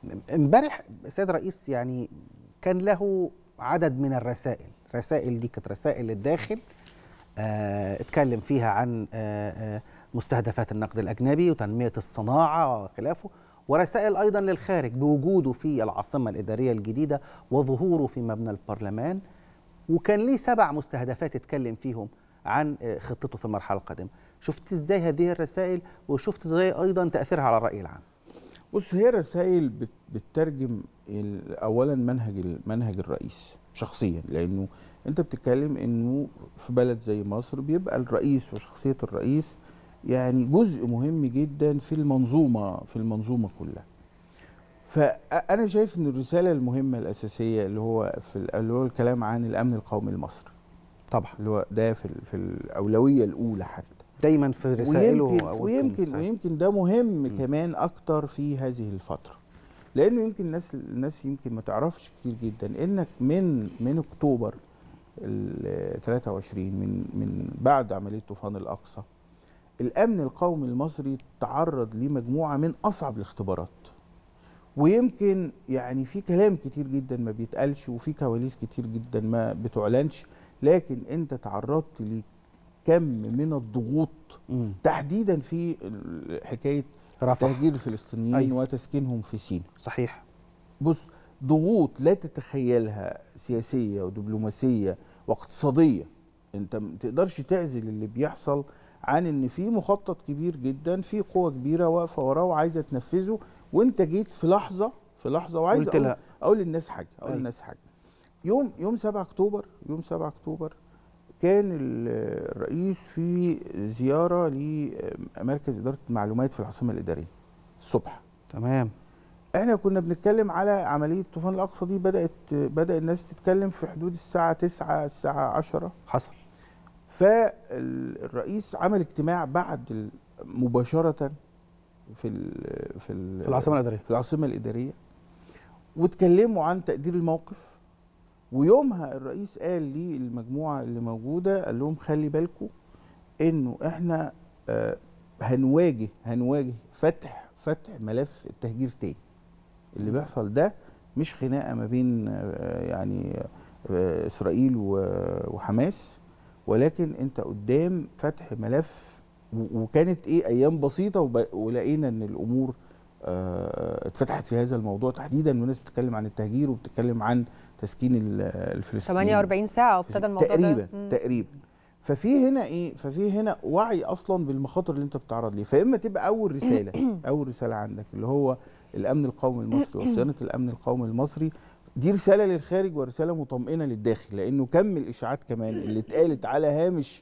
امبارح السيد الرئيس يعني كان له عدد من الرسائل الرسائل دي كانت رسائل للداخل آه اتكلم فيها عن آه آه مستهدفات النقد الأجنبي وتنمية الصناعة وخلافه ورسائل أيضا للخارج بوجوده في العاصمة الإدارية الجديدة وظهوره في مبنى البرلمان وكان ليه سبع مستهدفات اتكلم فيهم عن آه، خطته في المرحلة القادمة شفت ازاي هذه الرسائل وشفت ازاي أيضا تأثيرها على الرأي العام بص هي رسائل بت- بتترجم ال- اولا منهج ال- منهج الرئيس شخصيا لانه انت بتتكلم انه في بلد زي مصر بيبقى الرئيس وشخصيه الرئيس يعني جزء مهم جدا في المنظومه في المنظومه كلها فانا شايف ان الرساله المهمه الاساسيه اللي هو في ال- اللي هو الكلام عن الامن القومي المصري طبعا اللي هو ده في ال- في الاولويه الاولى حتى دايما في رسائله ويمكن أو ويمكن, صحيح. ويمكن ده مهم مم. كمان اكتر في هذه الفتره لانه يمكن الناس الناس يمكن ما تعرفش كتير جدا انك من من اكتوبر ال 23 من من بعد عمليه طوفان الاقصى الامن القومي المصري تعرض لمجموعه من اصعب الاختبارات ويمكن يعني في كلام كتير جدا ما بيتقالش وفي كواليس كتير جدا ما بتعلنش لكن انت تعرضت لكم من الضغوط مم. تحديدا في ال- حكايه رفح تهجير الفلسطينيين أيوة. أيوة. وتسكينهم في سيناء صحيح بص ضغوط لا تتخيلها سياسيه ودبلوماسيه واقتصاديه انت ما تقدرش تعزل اللي بيحصل عن ان في مخطط كبير جدا في قوه كبيره واقفه وراه وعايزه تنفذه وانت جيت في لحظه في لحظه وعايز قلت اقول, لا أقول للناس حاجه اقول أيوة. للناس حاجه يوم يوم 7 اكتوبر يوم 7 اكتوبر كان ال- الرئيس في زياره لمركز اداره المعلومات في العاصمه الاداريه الصبح تمام احنا كنا بنتكلم على عمليه طوفان الاقصى دي بدات بدا الناس تتكلم في حدود الساعه 9 الساعه 10 حصل فالرئيس عمل اجتماع بعد ال- مباشره في ال في ال في العاصمة الإدارية في العاصمه الاداريه واتكلموا عن تقدير الموقف ويومها الرئيس قال للمجموعه اللي موجوده قال لهم خلي بالكم انه احنا آه، هنواجه هنواجه فتح فتح ملف التهجير تاني اللي بيحصل ده مش خناقه ما بين آه، يعني آه، اسرائيل و- وحماس ولكن انت قدام فتح ملف و- وكانت ايه ايام بسيطه وب- ولقينا ان الامور آه، اتفتحت في هذا الموضوع تحديدا والناس بتتكلم عن التهجير وبتتكلم عن تسكين ال- الفلسطينيين 48 ساعه وابتدى الموضوع تقريبا ده مم. تقريبا ففي هنا ايه ففي هنا وعي اصلا بالمخاطر اللي انت بتتعرض ليه فاما تبقى اول رساله اول رساله عندك اللي هو الامن القومي المصري وصيانه الامن القومي المصري دي رساله للخارج ورساله مطمئنه للداخل لانه كم الاشاعات كمان اللي اتقالت على هامش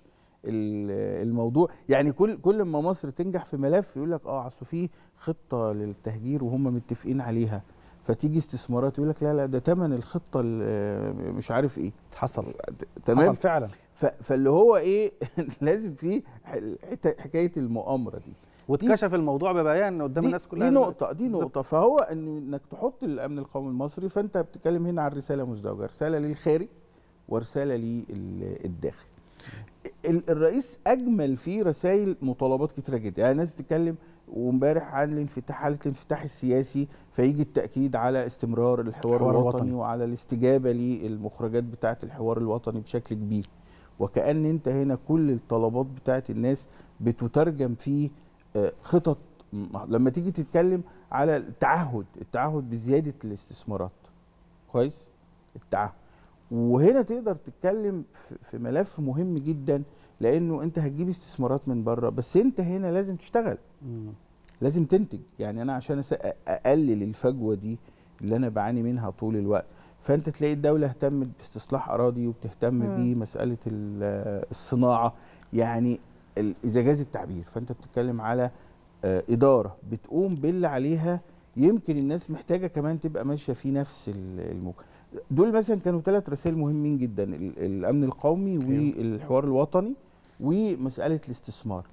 ال- الموضوع يعني كل كل ما مصر تنجح في ملف يقول لك اه اصل في خطه للتهجير وهم متفقين عليها فتيجي استثمارات يقول لك لا لا ده ثمن الخطه ال- مش عارف ايه حصل تمام حصل فعلا ف- فاللي هو ايه لازم في حت- حكايه المؤامره دي واتكشف الموضوع ببيان قدام دي, الناس كلها دي دلوقتي. نقطه دي بالظبط. نقطه فهو ان انك تحط الامن القومي المصري فانت بتتكلم هنا عن رساله مزدوجه رساله للخارج ورساله للداخل ال- الرئيس اجمل فيه رسائل مطالبات كتيره جدا يعني الناس بتتكلم وامبارح عن الانفتاح حاله الانفتاح السياسي فيجي التاكيد على استمرار الحوار الحوار الوطني, الوطني. وعلى الاستجابه للمخرجات بتاعه الحوار الوطني بشكل كبير وكأن انت هنا كل الطلبات بتاعت الناس بتترجم في آه، خطط م- لما تيجي تتكلم على التعهد التعهد بزيادة الاستثمارات كويس التعهد وهنا تقدر تتكلم في- في ملف مهم جدا لانه انت هتجيب استثمارات من بره بس انت هنا لازم تشتغل مم. لازم تنتج يعني انا عشان أس- اقلل الفجوه دي اللي انا بعاني منها طول الوقت فانت تلاقي الدوله اهتمت باستصلاح اراضي وبتهتم مم. بمساله ال- الصناعه يعني ال- اذا جاز التعبير فانت بتتكلم على آه، اداره بتقوم باللي عليها يمكن الناس محتاجه كمان تبقى ماشيه في نفس ال- الموج دول مثلا كانوا ثلاث رسائل مهمين جدا ال- الامن القومي أيوة. والحوار الوطني ومساله الاستثمار